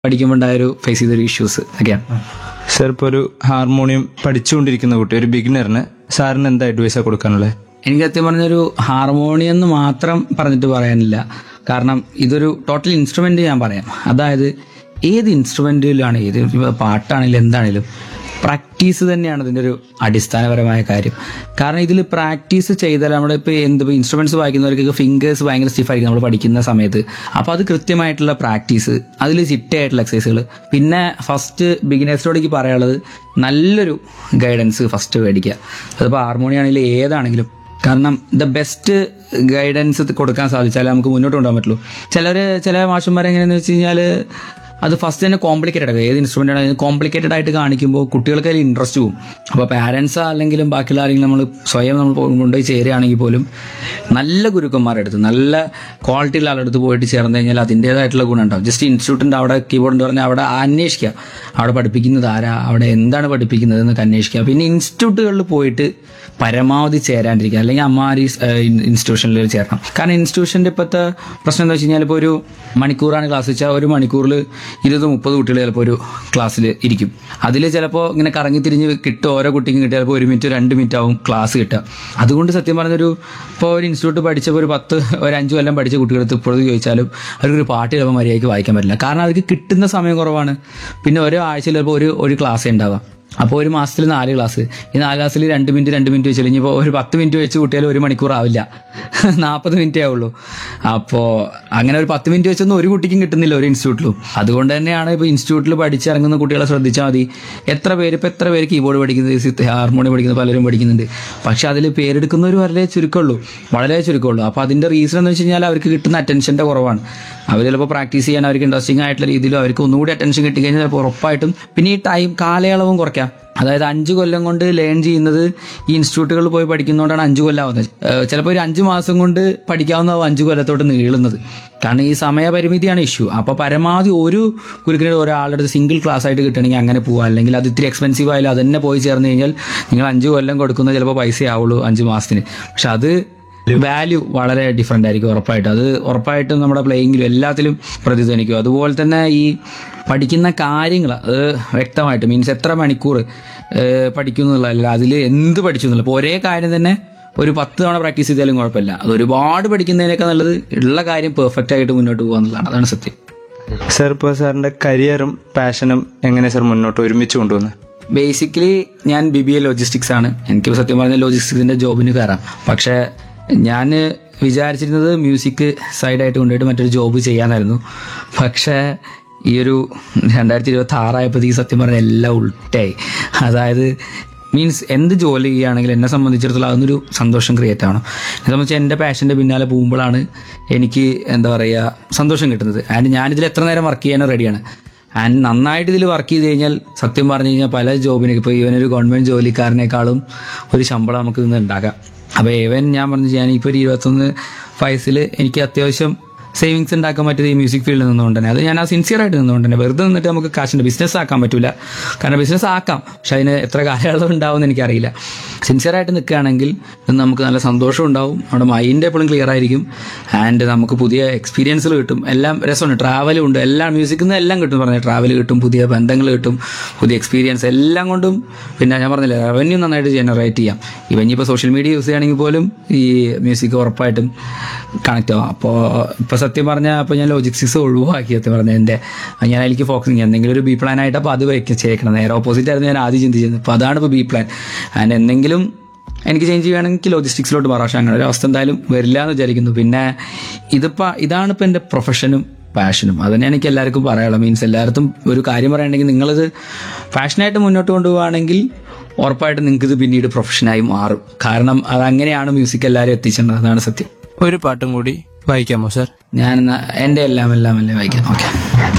പഠിക്കുമ്പോൾ ഉണ്ടായ ഒരു ഫേസ് ചെയ്തൊരു ഇഷ്യൂസ് ഒക്കെയാണ് സർ ഇപ്പോൾ ഒരു ഹാർമോണിയം പഠിച്ചുകൊണ്ടിരിക്കുന്ന കുട്ടി ഒരു ബിഗിനറിന് സാറിന് എന്താ അഡ്വൈസാണ് കൊടുക്കാനുള്ളത് എനിക്ക് സത്യം പറഞ്ഞൊരു ഹാർമോണിയം എന്ന് മാത്രം പറഞ്ഞിട്ട് പറയാനില്ല കാരണം ഇതൊരു ടോട്ടൽ ഇൻസ്ട്രുമെന്റ് ഞാൻ പറയാം അതായത് ഏത് ഇൻസ്ട്രുമെന്റിലാണ് ഏത് ഇപ്പൊ പാട്ടാണെങ്കിലും എന്താണെങ്കിലും പ്രാക്ടീസ് തന്നെയാണ് ഇതിന്റെ ഒരു അടിസ്ഥാനപരമായ കാര്യം കാരണം ഇതിൽ പ്രാക്ടീസ് ചെയ്താൽ നമ്മുടെ ഇപ്പോൾ എന്ത് ഇൻസ്ട്രുമെന്റ്സ് വായിക്കുന്നവർക്ക് ഫിംഗേഴ്സ് ഭയങ്കര സ്റ്റിഫായിരിക്കും നമ്മൾ പഠിക്കുന്ന സമയത്ത് അപ്പോൾ അത് കൃത്യമായിട്ടുള്ള പ്രാക്ടീസ് അതിൽ ചിട്ടയായിട്ടുള്ള എക്സസൈസുകൾ പിന്നെ ഫസ്റ്റ് ബിഗിനേഴ്സിനോട് എനിക്ക് പറയാനുള്ളത് നല്ലൊരു ഗൈഡൻസ് ഫസ്റ്റ് മേടിക്കുക അതിപ്പോൾ ഹാർമോണിയാണെങ്കിലും ഏതാണെങ്കിലും കാരണം ദ ബെസ്റ്റ് ഗൈഡൻസ് കൊടുക്കാൻ സാധിച്ചാലേ നമുക്ക് മുന്നോട്ട് കൊണ്ടുപോകാൻ പറ്റുള്ളൂ ചിലർ ചില മാഷന്മാർ എങ്ങനെയാണെന്ന് വെച്ച് കഴിഞ്ഞാൽ അത് ഫസ്റ്റ് തന്നെ കോംപ്ലിക്കേറ്റഡ് ആക്കുക ഏത് ഇൻസ്ട്രുമെൻ്റ് ആണെങ്കിലും കോംപ്ലിക്കേറ്റഡ് ആയിട്ട് കാണിക്കുമ്പോൾ കുട്ടികൾക്ക് അതിൽ ഇൻട്രസ്റ്റ് പോകും അപ്പോൾ പാരൻസ് അല്ലെങ്കിലും ബാക്കിയുള്ള ആരെങ്കിലും നമ്മൾ സ്വയം നമ്മൾ പോ- കൊണ്ടുപോയി ചേരുകയാണെങ്കിൽ പോലും നല്ല ഗുരുക്കന്മാരുടെ അടുത്ത് നല്ല ക്വാളിറ്റി ഉള്ള ആളുടെ അടുത്ത് പോയിട്ട് ചേർന്ന് കഴിഞ്ഞാൽ അതിൻ്റേതായിട്ടുള്ള ഗുണം ഉണ്ടാവും ജസ്റ്റ് ഇൻസ്റ്റിറ്റ്യൂട്ടിൻ്റെ അവിടെ കീബോർഡ് എന്ന് പറഞ്ഞാൽ അവിടെ അന്വേഷിക്കുക അവിടെ പഠിപ്പിക്കുന്നത് ആരാ അവിടെ എന്താണ് പഠിപ്പിക്കുന്നത് എന്നൊക്കെ അന്വേഷിക്കുക പിന്നെ ഇൻസ്റ്റിറ്റ്യൂട്ടുകളിൽ പോയിട്ട് പരമാവധി ചേരാണ്ടിരിക്കുക അല്ലെങ്കിൽ അമ്മാരി ഇൻസ്റ്റിറ്റ്യൂഷനിൽ ചേരണം കാരണം ഇൻസ്റ്റിറ്റ്യൂഷൻ്റെ ഇപ്പോഴത്തെ പ്രശ്നം എന്താ വെച്ച് കഴിഞ്ഞാൽ ഇപ്പോൾ ഒരു മണിക്കൂറാണ് ക്ലാസ് വെച്ചാൽ ഒരു മണിക്കൂറിൽ ഇരുപത് മുപ്പത് കുട്ടികൾ ചിലപ്പോൾ ഒരു ക്ലാസ്സിൽ ഇരിക്കും അതിൽ ചിലപ്പോൾ ഇങ്ങനെ കറങ്ങി തിരിഞ്ഞ് കിട്ടും ഓരോ കുട്ടിക്കും കിട്ടുക ചിലപ്പോൾ ഒരു മിനിറ്റ് രണ്ട് മിനിറ്റ് ആവും ക്ലാസ് കിട്ടുക അതുകൊണ്ട് സത്യം പറഞ്ഞൊരു ഇപ്പോൾ ഒരു ഇൻസ്റ്റിറ്റ്യൂട്ട് പഠിച്ചപ്പോൾ ഒരു പത്ത് ഒരു അഞ്ച് കൊല്ലം പഠിച്ച കുട്ടികളടുത്ത് ഇപ്പോഴും ചോദിച്ചാലും അവർക്കൊരു പാട്ട് ചിലപ്പോൾ മര്യാദയ്ക്ക് വായിക്കാൻ പറ്റില്ല കാരണം അവർക്ക് കിട്ടുന്ന സമയം കുറവാണ് പിന്നെ ഓരോ ആഴ്ചയിൽ ചിലപ്പോൾ ഒരു ഒരു ക്ലാസ്സേ ഉണ്ടാവാം അപ്പോൾ ഒരു മാസത്തിൽ നാല് ക്ലാസ് ഈ നാല് ക്ലാസ്സിൽ രണ്ട് മിനിറ്റ് രണ്ട് മിനിറ്റ് വെച്ചാൽ ഇനിയിപ്പോൾ ഒരു പത്ത് മിനിറ്റ് വെച്ച് കൂട്ടിയാൽ ഒരു മണിക്കൂർ ആവില്ല നാൽപ്പത് മിനിറ്റേ ആവുള്ളൂ അപ്പോൾ അങ്ങനെ ഒരു പത്ത് മിനിറ്റ് വെച്ചൊന്നും ഒരു കുട്ടിക്കും കിട്ടുന്നില്ല ഒരു ഇൻസ്റ്റിറ്റ്യൂട്ടിലും അതുകൊണ്ട് തന്നെയാണ് ഇപ്പോൾ ഇൻസ്റ്റിറ്റ്യൂട്ടിൽ പഠിച്ചിറങ്ങുന്ന കുട്ടികളെ ശ്രദ്ധിച്ചാൽ മതി എത്ര പേര് ഇപ്പോൾ എത്ര പേര് കീബോർഡ് പഠിക്കുന്നത് ഹാർമോണിയം പഠിക്കുന്ന പലരും പഠിക്കുന്നുണ്ട് പക്ഷെ അതിൽ പേരെടുക്കുന്നവർ വളരെ ചുരുക്കമുള്ളൂ വളരെ ചുരുക്കമുള്ളൂ അപ്പോൾ അതിൻ്റെ റീസൺ എന്ന് വെച്ച് കഴിഞ്ഞാൽ അവർക്ക് കിട്ടുന്ന അറ്റൻഷൻ്റെ കുറവാണ് അവർ ചിലപ്പോൾ പ്രാക്ടീസ് ചെയ്യാൻ അവർക്ക് ഇൻട്രസ്റ്റിംഗ് ആയിട്ടുള്ള രീതിയിലും അവർക്ക് ഒന്നുകൂടി അറ്റൻഷൻ കിട്ടിക്കഴിഞ്ഞാൽ ചിലപ്പോൾ ഉറപ്പായിട്ടും പിന്നെ ഈ ടൈം കാലയളവും കുറയ്ക്കാം അതായത് അഞ്ച് കൊല്ലം കൊണ്ട് ലേൺ ചെയ്യുന്നത് ഈ ഇൻസ്റ്റിറ്റ്യൂട്ടുകളിൽ പോയി പഠിക്കുന്നതുകൊണ്ടാണ് അഞ്ച് കൊല്ലം ആവുന്നത് ഏഹ് ചിലപ്പോൾ ഒരു അഞ്ച് മാസം കൊണ്ട് പഠിക്കാവുന്നതാവും അഞ്ച് കൊല്ലത്തോട്ട് നീളുന്നത് കാരണം ഈ സമയപരിമിതിയാണ് ഇഷ്യൂ അപ്പോൾ പരമാവധി ഒരു കുരുക്കിന് ഒരാളുടെ അടുത്ത് സിംഗിൾ ക്ലാസ് ആയിട്ട് കിട്ടണമെങ്കിൽ അങ്ങനെ പോവുക അല്ലെങ്കിൽ അത് ഇത്തിരി എക്സ്പെൻസീവ് ആയാലും അത് തന്നെ പോയി ചേർന്ന് കഴിഞ്ഞാൽ നിങ്ങൾ അഞ്ച് കൊല്ലം കൊടുക്കുന്നത് ചിലപ്പോൾ പൈസ ആവുള്ളൂ അഞ്ച് മാസത്തിന് പക്ഷെ അത് വാല്യൂ വളരെ ഡിഫറെൻ്റ് ആയിരിക്കും ഉറപ്പായിട്ടും അത് ഉറപ്പായിട്ടും നമ്മുടെ പ്ലേയിങ്ങിലും എല്ലാത്തിലും പ്രതിധ്വനിക്കും അതുപോലെ തന്നെ ഈ പഠിക്കുന്ന കാര്യങ്ങൾ അത് വ്യക്തമായിട്ട് മീൻസ് എത്ര മണിക്കൂർ പഠിക്കുന്നു എന്നുള്ളതല്ല അതിൽ എന്ത് പഠിച്ചു എന്നുള്ള ഇപ്പോൾ ഒരേ കാര്യം തന്നെ ഒരു പത്ത് തവണ പ്രാക്ടീസ് ചെയ്താലും കുഴപ്പമില്ല അത് ഒരുപാട് പഠിക്കുന്നതിനേക്കാൾ നല്ലത് ഉള്ള കാര്യം പെർഫെക്റ്റ് ആയിട്ട് മുന്നോട്ട് പോകുക എന്നുള്ളതാണ് അതാണ് സത്യം സർ ഇപ്പോൾ സാറിന്റെ കരിയറും പാഷനും എങ്ങനെ സർ മുന്നോട്ട് ഒരുമിച്ച് കൊണ്ടുവന്ന് ബേസിക്കലി ഞാൻ ബി ബി എ ലോജിസ്റ്റിക്സ് ആണ് എനിക്ക് സത്യം പറഞ്ഞാൽ ലോജിസ്റ്റിക്സിന്റെ ജോബിന് കയറാം പക്ഷേ ഞാൻ വിചാരിച്ചിരുന്നത് മ്യൂസിക് സൈഡായിട്ട് കൊണ്ടുപോയിട്ട് മറ്റൊരു ജോബ് ചെയ്യാനായിരുന്നു പക്ഷേ ഈ ഒരു രണ്ടായിരത്തി ഇരുപത്തി ആറായപ്പോഴത്തേക്ക് സത്യം പറഞ്ഞാൽ എല്ലാം ഉൾട്ടായി അതായത് മീൻസ് എന്ത് ജോലി ചെയ്യുകയാണെങ്കിലും എന്നെ സംബന്ധിച്ചിടത്തോളം അതൊന്നൊരു സന്തോഷം ക്രിയേറ്റ് ആവണം എന്നെ സംബന്ധിച്ച് എൻ്റെ പാഷൻ്റെ പിന്നാലെ പോകുമ്പോഴാണ് എനിക്ക് എന്താ പറയുക സന്തോഷം കിട്ടുന്നത് ആൻഡ് ഞാനിതിൽ എത്ര നേരം വർക്ക് ചെയ്യാനും റെഡിയാണ് ആൻഡ് നന്നായിട്ട് ഇതിൽ വർക്ക് ചെയ്ത് കഴിഞ്ഞാൽ സത്യം പറഞ്ഞു കഴിഞ്ഞാൽ പല ജോബിന് ഇപ്പോൾ ഇവനൊരു ഗവൺമെൻറ് ജോലിക്കാരനേക്കാളും ഒരു ശമ്പളം നമുക്ക് ഇന്ന് ഉണ്ടാക്കാം അപ്പോൾ ഇവൻ ഞാൻ പറഞ്ഞു ഞാൻ ഇപ്പോൾ ഒരു ഇരുപത്തൊന്ന് വയസ്സിൽ എനിക്ക് അത്യാവശ്യം സേവിങ്സ് ഉണ്ടാക്കാൻ പറ്റിയത് ഈ മ്യൂസിക് ഫീൽഡിൽ നിന്നുകൊണ്ട് തന്നെ അത് ഞാൻ ആ സിൻസിയർ ആയിട്ട് നിന്നുകൊണ്ട് തന്നെ വെറുതെ നിന്നിട്ട് നമുക്ക് കാശിൻ്റെ ബിസിനസ് ആക്കാൻ പറ്റില്ല കാരണം ബിസിനസ് ആക്കാം പക്ഷെ അതിന് എത്ര കാലയളവ് ഉണ്ടാവും എനിക്കറിയില്ല സിൻസിയർ ആയിട്ട് നിൽക്കുകയാണെങ്കിൽ ഇത് നമുക്ക് നല്ല സന്തോഷം ഉണ്ടാവും നമ്മുടെ മൈൻഡ് എപ്പോഴും ക്ലിയർ ആയിരിക്കും ആൻഡ് നമുക്ക് പുതിയ എക്സ്പീരിയൻസുകൾ കിട്ടും എല്ലാം രസമുണ്ട് ട്രാവലും ഉണ്ട് എല്ലാം മ്യൂസിക്കിൽ നിന്ന് എല്ലാം കിട്ടും പറഞ്ഞാൽ ട്രാവൽ കിട്ടും പുതിയ ബന്ധങ്ങൾ കിട്ടും പുതിയ എക്സ്പീരിയൻസ് എല്ലാം കൊണ്ടും പിന്നെ ഞാൻ പറഞ്ഞില്ല റവന്യൂ നന്നായിട്ട് ജനറേറ്റ് ചെയ്യാം ഇവൻ ഇനിയിപ്പോൾ സോഷ്യൽ മീഡിയ യൂസ് ചെയ്യുകയാണെങ്കിൽ പോലും ഈ മ്യൂസിക് ഉറപ്പായിട്ടും കണക്റ്റ് ആവും അപ്പോൾ ഇപ്പോൾ സത്യം പറഞ്ഞാൽ അപ്പോൾ ഞാൻ ലോജിക്സിക്സ് ഒഴിവാക്കി സത്യം പറഞ്ഞാൽ എൻ്റെ ഞാൻ എനിക്ക് ഫോക്കസ് ചെയ്യാം എന്തെങ്കിലും ഒരു ബി പ്ലാൻ ആയിട്ട് അപ്പോൾ അത് വയ്ക്കുക ചേക്കണം നേരെ ഓപ്പോസിറ്റ് ആയിരുന്നു ഞാൻ ആദ്യം ചിന്തിച്ചത് അപ്പോൾ അതാണ് ഇപ്പോൾ ബി പ്ലാൻ ആൻഡ് എന്തെങ്കിലും എനിക്ക് ചേഞ്ച് ചെയ്യുകയാണെങ്കിൽ ലോജിസ്റ്റിക്സിലോട്ട് മാറാം പക്ഷേ അങ്ങനെ ഒരു അവസ്ഥ എന്തായാലും വരില്ല എന്ന് വിചാരിക്കുന്നു പിന്നെ ഇതിപ്പോൾ ഇതാണ് ഇപ്പോൾ എൻ്റെ പ്രൊഫഷനും പാഷനും അത് തന്നെയാണ് എനിക്ക് എല്ലാവർക്കും പറയാനുള്ളത് മീൻസ് എല്ലായിടത്തും ഒരു കാര്യം പറയുകയാണെങ്കിൽ നിങ്ങളിത് പാഷനായിട്ട് മുന്നോട്ട് കൊണ്ടുപോവുകയാണെങ്കിൽ ഉറപ്പായിട്ടും നിങ്ങൾക്ക് ഇത് പിന്നീട് പ്രൊഫഷനായി മാറും കാരണം അത് അങ്ങനെയാണ് മ്യൂസിക് എല്ലാവരും എത്തിച്ചേണ്ടത് അതാണ് സത്യം ഒരു പാട്ടും കൂടി വായിക്കാമോ സർ ഞാൻ എന്നാ എൻ്റെ എല്ലാം എല്ലാം എല്ലാം വായിക്കാം ഓക്കെ